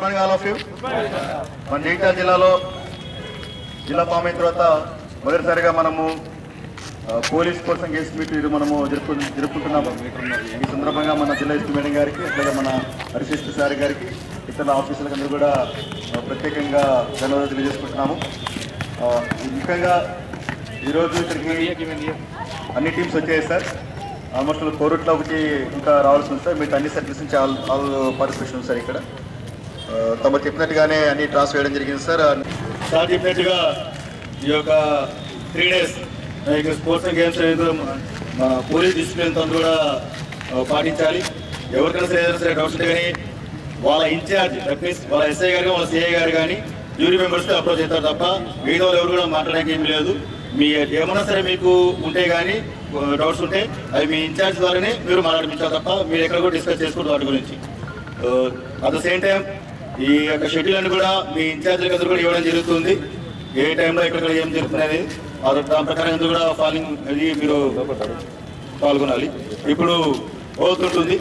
Morning all of you మన జగిత్యాల జిల్లాలో జిల్లా ఫామ్ అయిన తర్వాత మొదటిసారిగా మనము ఆ, పోలీస్ కోసం గేస్ మీట్ ఇది మనము జరుపు జరుపుకుంటున్నాము ఈ సందర్భంగా మన జిల్లా ఎస్పీ మేడం గారికి అట్లాగే మన హరిశేష్ సార్ గారికి ఇతర ఆఫీసులకు అందరూ కూడా ఆ, ప్రత్యేకంగా ధన్యవాదాలు తెలియజేసుకుంటున్నాము ఆ, ముఖ్యంగా ఈరోజు ఇక్కడికి అన్ని టీమ్స్ వచ్చాయి సార్ ఆల్మోస్ట్ కోరుట్లో ఒకటి ఇంకా రావాల్సి ఉంది సార్ మీకు అన్ని సర్వీస్ నుంచి ఆల్ ఆల్ పార్టిసిపేషన్ ఉంది సార్ ఇక్కడ ఆ, తమ చెప్పినట్టుగానే అన్ని ట్రాన్స్ వేయడం జరిగింది సార్ సార్ చెప్పినట్టుగా ఈ యొక్క త్రీ డేస్ ఇక స్పోర్ట్స్ అండ్ గేమ్స్ అనేది మన పోలీస్ డిసిప్లిన్ తో కూడా ఆ, పాటించాలి ఎవరికైనా సరే ఏదైనా సరే డౌట్స్ ఉంటే కానీ వాళ్ళ ఇన్ఛార్జ్ దట్ మీన్స్ వాళ్ళ ఎస్ఐ గారు వాళ్ళ సిఐ గారు కానీ డ్యూరీ మెంబర్స్ అప్రోచ్ అవుతారు తప్ప మిగతా వాళ్ళు ఎవరు కూడా మాట్లాడడానికి ఏమీ లేదు మీ ఏమన్నా సరే మీకు ఉంటే కానీ డౌట్స్ ఉంటే అవి మీ ఇన్ఛార్జ్ ద్వారానే మీరు మాట్లాడించాలి తప్ప మీరు ఎక్కడ కూడా డిస్కస్ చేసుకోవద్దు వాటి గురించి అట్ ద సేమ్ టైం ఈ యొక్క షెడ్యూల్ అని కూడా మీ ఇన్ఛార్జ్ అందరూ కూడా ఇవ్వడం జరుగుతుంది ఏ టైంలో ఎక్కడ ఏం జరుగుతుంది అనేది అది దాని ప్రకారం అందరూ కూడా ఫాలోయింగ్ అది మీరు పాల్గొనాలి ఇప్పుడు అవుతుంటుంది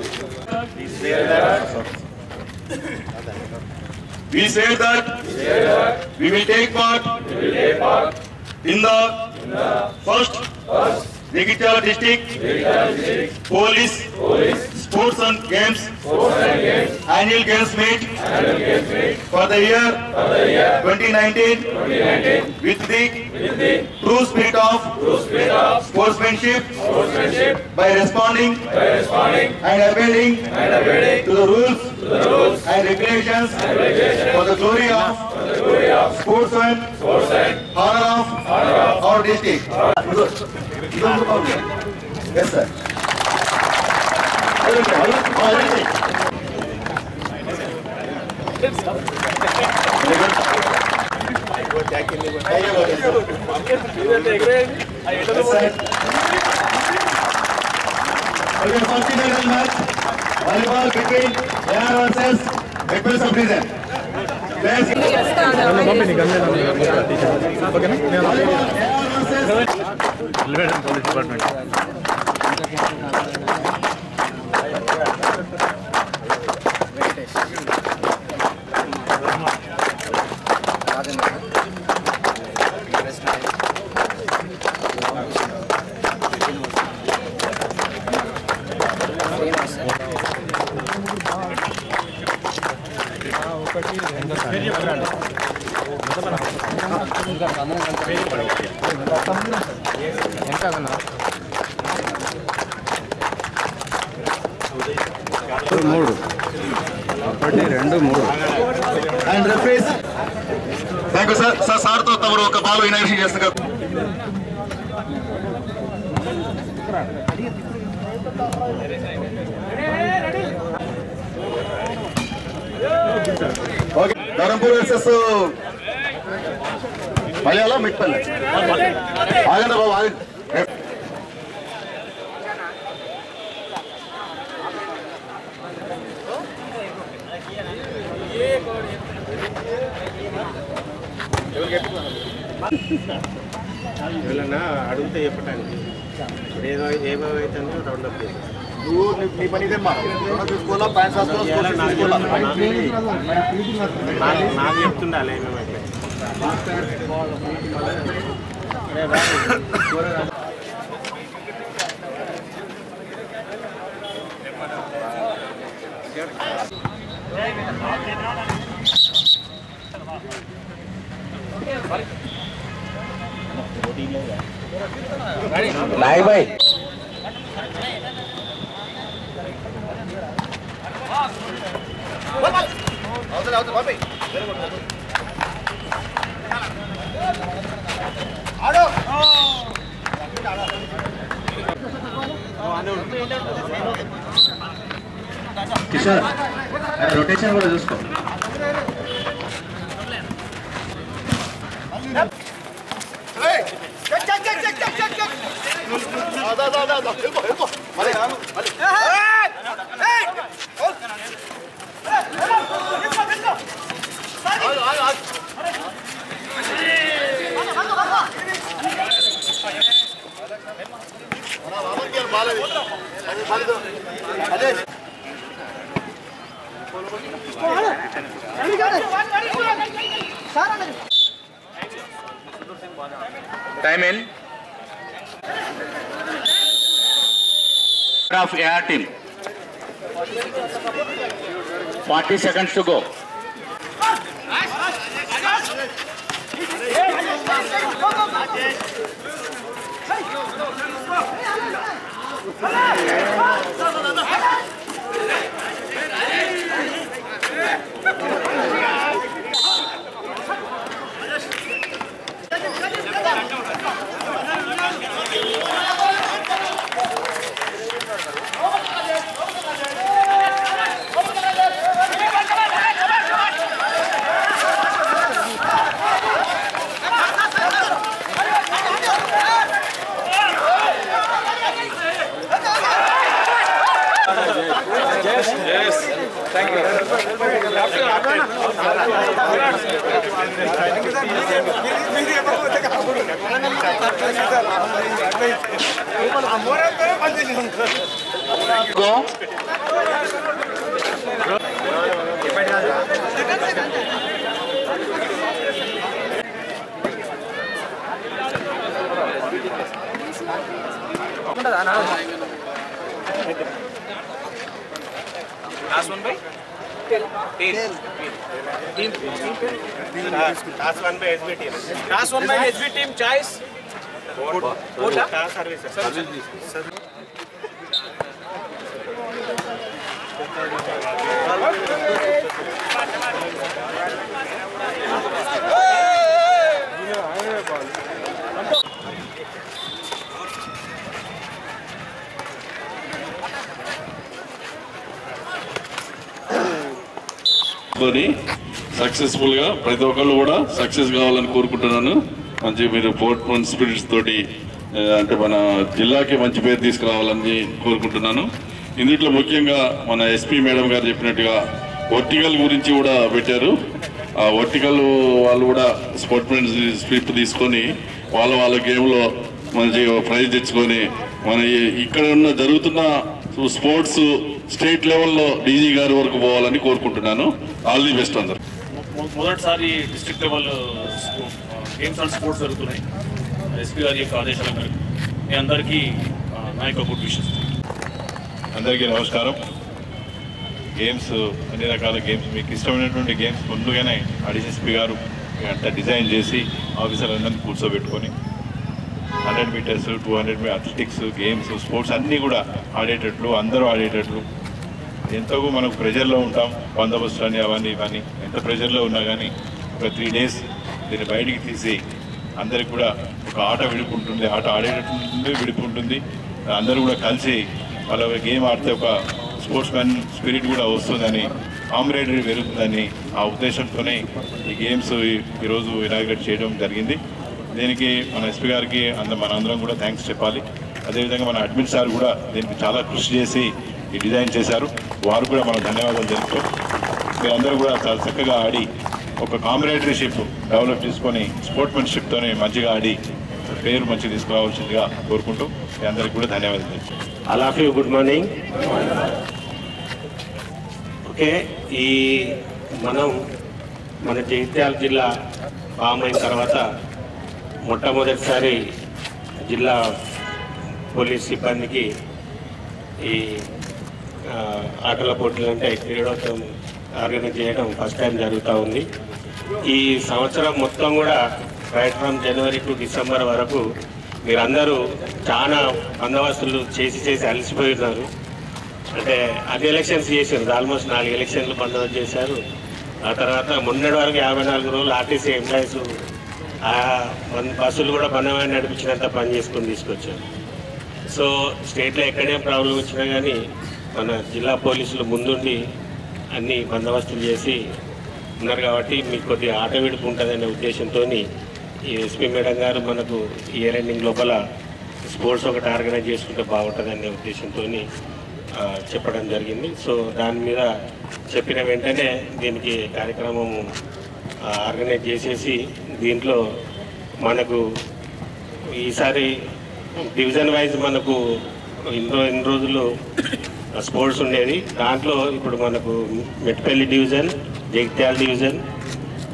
We say that we will take part in the first Jagitiala district police sports and games annual games meet for the year 2019 with the true spirit of sportsmanship by responding and obeying to the rules and regulations for the glory of sportsmen honor of our district yes sir Okay, first individual match, volleyball between AR versus Equal Subdivision. Players, పంపిణీ గంజే ఓకేనా నేను volleyball AR versus police department మూడు ఒకటి రెండు మూడు and referees. Thank you, sir. Sir సార్తో తమరు ఒక బాల్ ఇనాగ్రేషన్ చేస్తున్నారు ఓకే ధరంపూర్ వర్సెస్ మలయాళం మిట్పల్లి ఆగండి బాబు ఆగండి వీళ్ళన్నా అడిగితే చెప్పటానికి ఇప్పుడు ఏదో ఏమైతే రౌండ్ అప్ చేసి నువ్వు నీ- నీ పని ఇదేమ్మా రుణం చూసుకోవాలా ప్యాంట్ ఇవాళ నాకు చూసుకోవాలా నాకు నాకు చెప్తుండాలి ఏమేమైతే కిషోర్ రొటేషన్ కూడా చూసుకో అదే Time in. Of AR team. 40 seconds to go. Go. Toss one by SB team Last one by HB team choice. Toss services తోని సక్సెస్ఫుల్ గా ప్రతి ఒక్కళ్ళు కూడా సక్సెస్ కావాలని కోరుకుంటున్నాను మంచి మీరు స్పోర్ట్స్ స్పిరిట్స్ తోటి ఆ, అంటే మన జిల్లాకి మంచి పేరు తీసుకురావాలని కోరుకుంటున్నాను ఇందులో ముఖ్యంగా మన ఎస్పీ మేడం గారు చెప్పినట్టుగా వర్టికల్ గురించి కూడా పెట్టారు ఆ వర్టికల్ వాళ్ళు కూడా స్పోర్ట్మెన్ స్పిరిట్ తీసుకొని వాళ్ళ వాళ్ళ గేమ్లో మంచి ప్రైజ్ తెచ్చుకొని మన ఈ- ఇక్కడ ఉన్న జరుగుతున్న స్పోర్ట్స్ స్టేట్ లెవెల్లో డీజీ గారి వరకు పోవాలని కోరుకుంటున్నాను ఆల్ ది బెస్ట్ అందరు మొ- మొదటిసారి district level games and sports జరుగుతున్నాయి ఎస్పీ గారి యొక్క ఆదేశాల మేరకు మీ అందరికీ ఆ, నా యొక్క గుడ్ విషెస్ అందరికీ నమస్కారం గేమ్స్ అన్ని రకాల గేమ్స్ మీకు ఇష్టమైనటువంటి గేమ్స్ ముందుగానే అడిసిఎస్పీ గారు అంతా డిజైన్ చేసి ఆఫీసర్ అందరిని కూర్చోబెట్టుకొని హండ్రెడ్ మీటర్స్ టూ హండ్రెడ్ మీ అథ్లెటిక్స్ గేమ్స్ స్పోర్ట్స్ అన్నీ కూడా ఆడేటట్లు అందరూ ఆడేటట్లు ఎంతో మనకు ప్రెజర్లో ఉంటాం బందోబస్తు అని అవన్నీ ఇవన్నీ ఎంత ప్రెజర్లో ఉన్నా కానీ ఒక త్రీ డేస్ దీన్ని బయటికి తీసి అందరికి కూడా ఒక ఆట విడుపు ఉంటుంది ఆట ఆడేటట్టు ఉంటుంది విడుపు ఉంటుంది అందరూ కూడా కలిసి వాళ్ళ గేమ్ ఆడితే ఒక స్పోర్ట్స్ మ్యాన్ స్పిరిట్ కూడా వస్తుందని కామ్రేడరీ పెరుగుతుందని ఆ ఉద్దేశంతోనే ఈ గేమ్స్ ఈ- ఈరోజు ఇనాగ్రేట్ చేయడం జరిగింది దీనికి మన ఎస్పీ గారికి అంద మన అందరం కూడా థ్యాంక్స్ చెప్పాలి అదేవిధంగా మన అడ్మిన్ సార్ కూడా దీనికి చాలా కృషి చేసి ఈ డిజైన్ చేశారు వారు కూడా మన ధన్యవాదాలు తెలుపుతాం మీరందరూ కూడా చాలా చక్కగా ఆడి ఒక కాంబినేటరీషిప్ డెవలప్ చేసుకొని స్పోర్ట్మెన్షిప్తోనే మంచిగా ఆడి పేరు మంచిగా తీసుకురావాల్సిందిగా కోరుకుంటూ మీ అందరికీ కూడా ధన్యవాదాలు తెలుపుతాం all of you good morning okay ఈ మనం మన జగిత్యాల జిల్లా ఫామ్ అయిన తర్వాత మొట్టమొదటిసారి జిల్లా పోలీస్ సిబ్బందికి ఈ ఆ, ఆటల పోటీలు అంటే క్రీడోత్సవం ఆర్గనైజ్ చేయడం ఫస్ట్ టైం జరుగుతూ ఉంది ఈ సంవత్సరం మొత్తం కూడా right from January to December వరకు మీరందరూ చాలా బందోబస్తులు చేసి చేసి అలసిపోయి ఉన్నారు అంటే అన్ని ఎలక్షన్స్ చేశారు ఆల్మోస్ట్ నాలుగు ఎలక్షన్లు బందోబస్తు చేశారు ఆ తర్వాత మొన్నటి వరకు యాభై నాలుగు రోజులు ఆర్టీసీ ఎంప్లాయీస్ ఆ బన్- బస్సులు కూడా బంధమైన నడిపించినంత పని చేసుకొని తీసుకొచ్చారు సో స్టేట్లో ఎక్కడేం ప్రాబ్లం వచ్చినా కానీ మన జిల్లా పోలీసులు ముందుండి అన్ని బందోబస్తులు చేసి ఉన్నారు కాబట్టి మీకు కొద్దిగా ఆట విడుపు ఉంటుందనే ఉద్దేశంతో ఈ ఎస్పీ మేడం గారు మనకు ఇయర్ ఎండింగ్ లోపల స్పోర్ట్స్ ఒకటి ఆర్గనైజ్ చేసుకుంటే బాగుంటుందనే ఉద్దేశంతో చెప్పడం జరిగింది సో దాని మీద చెప్పిన వెంటనే దీనికి కార్యక్రమం ఆర్గనైజ్ చేసేసి దీంట్లో మనకు ఈసారి డివిజన్ వైజ్ మనకు ఇన్ని రో- ఇన్ని రోజులు స్పోర్ట్స్ ఉండేది దాంట్లో ఇప్పుడు మనకు మెట్పల్లి డివిజన్ జగిత్యాల డివిజన్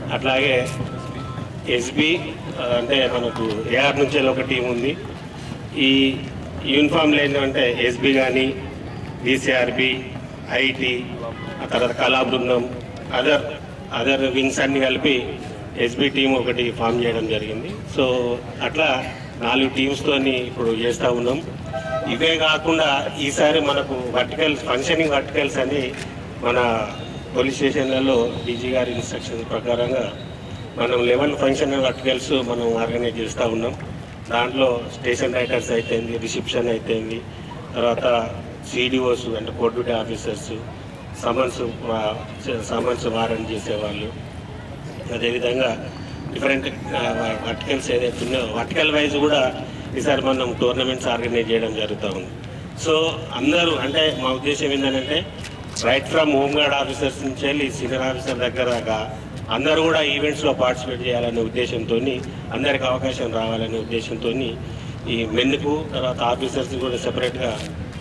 అట్లాగే ఎస్బి అంటే మనకు ఏఆర్ నుంచి ఒక టీం ఉంది ఈ యూనిఫామ్లు ఏంటంటే ఎస్బి కానీ బీసీఆర్బి ఐటీ ఆ తర్వాత కళా బృందం అదర్ అదర్ వింగ్స్ అన్ని కలిపి ఎస్బి టీం ఒకటి ఫామ్ చేయడం జరిగింది సో అట్లా నాలుగు టీమ్స్తోని ఇప్పుడు చేస్తూ ఉన్నాం ఇవే కాకుండా ఈసారి మనకు వర్టికల్స్ ఫంక్షనింగ్ వర్టికల్స్ అని మన పోలీస్ స్టేషన్లలో డీజీ గారి ఇన్స్ట్రక్షన్ ప్రకారంగా మనం లెవెన్ ఫంక్షనల్ వర్టికల్స్ మనం ఆర్గనైజ్ చేస్తూ ఉన్నాం దాంట్లో స్టేషన్ రైటర్స్ అయితేంది రిసెప్షన్ అయితేంది తర్వాత సిడిఓస్ అంటే court duty officers summons summons warrant చేసేవాళ్ళు అదేవిధంగా డిఫరెంట్ వర్టికల్స్ ఏదైతే ఉన్నాయో వర్టికల్ వైజ్ కూడా ఈసారి మనం టోర్నమెంట్స్ ఆర్గనైజ్ చేయడం జరుగుతూ ఉంది సో అందరూ అంటే మా ఉద్దేశం ఏంటంటే right from home guard officers నుంచి వెళ్ళి సీనియర్ ఆఫీసర్ దగ్గర దాకా అందరూ కూడా ఈవెంట్స్లో పార్టిసిపేట్ చేయాలనే ఉద్దేశంతో అందరికి అవకాశం రావాలనే ఉద్దేశంతో ఈ మెన్కు తర్వాత ఆఫీసర్స్ కూడా సెపరేట్గా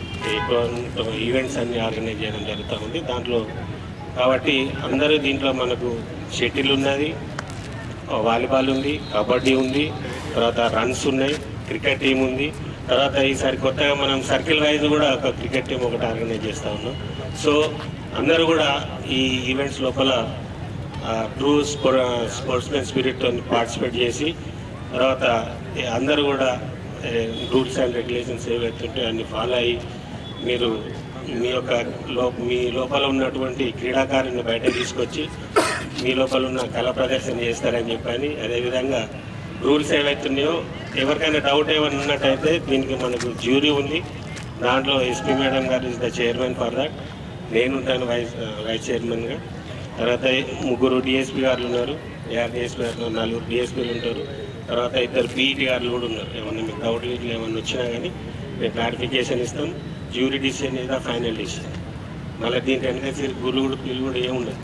ఈవెంట్స్ అన్ని ఆర్గనైజ్ చేయడం జరుగుతూ ఉంది దాంట్లో కాబట్టి అందరూ దీంట్లో మనకు షటిల్ ఉన్నది వాలీబాల్ ఉంది కబడ్డీ ఉంది తర్వాత రన్స్ ఉన్నాయి క్రికెట్ టీం ఉంది తర్వాత ఈసారి కొత్తగా మనం సర్కిల్ వైజ్ కూడా ఒక క్రికెట్ టీం ఒకటి ఆర్గనైజ్ చేస్తూ ఉన్నాం సో అందరూ కూడా ఈ ఈవెంట్స్ లోపల ట్రూ స్పోర్ట్స్మెన్ స్పిరిట్తో పార్టిసిపేట్ చేసి తర్వాత ఈ అందరూ కూడా రూల్స్ అండ్ రెగ్యులేషన్స్ ఏవైతే ఉంటాయో అన్ని ఫాలో అయ్యి మీరు మీ యొక్క లో మీ లోపల ఉన్నటువంటి క్రీడాకారుని బయట తీసుకొచ్చి మీ లోపల ఉన్న కళ ప్రదర్శన చేస్తారని చెప్పని అదేవిధంగా రూల్స్ ఏవైతున్నాయో ఎవరికైనా డౌట్ ఏమైనా ఉన్నట్టయితే దీనికి మనకు జ్యూరీ ఉంది దాంట్లో ఎస్పీ మేడం గారు is the chairman for that నేను ఉంటాను వైస్ వైస్ చైర్మన్గా తర్వాత ముగ్గురు డిఎస్పీ గారు ఉన్నారు ఏఆర్ డిఎస్పీ గారు నలుగురు డిఎస్పీలు ఉంటారు తర్వాత ఇద్దరు పీఈటీ గారు కూడా ఉన్నారు ఏమన్నా మీకు డౌట్ గిట్లు ఏమన్నా వచ్చినా కానీ మేము క్లారిఫికేషన్ ఇస్తాం jury decision is the final decision మళ్ళీ దీంట్లో వెనక గురు కూడా పిల్లు కూడా ఏముండదు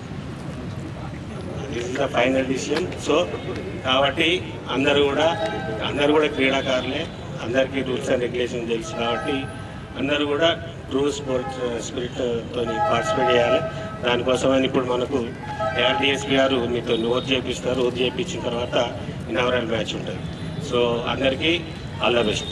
this is the final decision so కాబట్టి అందరూ కూడా అందరూ కూడా క్రీడాకారులే అందరికీ రూల్స్ అండ్ రెగ్యులేషన్ తెలుసు కాబట్టి అందరూ కూడా ట్రూ స్పోర్ట్స్ స్పిరిట్ తోని పార్టిసిపేట్ చేయాలి దానికోసమని ఇప్పుడు మనకు ఏఆర్డిఎస్పీ గారు మీతో ఓత్ చేపిస్తారు ఓత్ చేయించిన తర్వాత ఇనావరల్ మ్యాచ్ ఉంటుంది సో అందరికీ all the best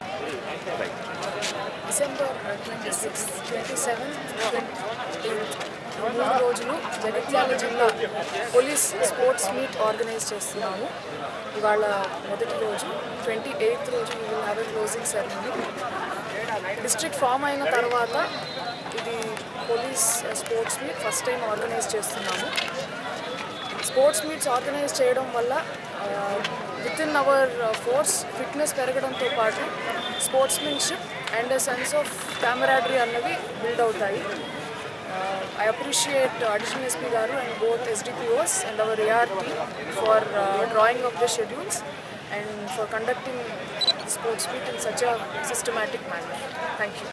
December twenty six twenty seven twenty మూడు రోజులు జగిత్యాల జిల్లా పోలీస్ స్పోర్ట్స్ మీట్ ఆర్గనైజ్ చేస్తున్నాము ఇవాళ మొదటి రోజు ట్వంటీ ఎయిత్ రోజు we will have a closing ceremony district ఫామ్ అయిన తర్వాత ఇది police sports meet first time organise చేస్తున్నాము స్పోర్ట్స్ మీట్స్ ఆర్గనైజ్ చేయడం వల్ల with in our force fitness పెరగడంతో పాటు sportsmanship and sense of camaraderie అన్నవి బిల్డ్ అవుతాయి ఐ అప్రిషియేట్ అడిషనల్ ఎస్పీ గారు and both SDPOs and our ART for drawing of the schedules and for conducting sports meet in such a systematic manner thank you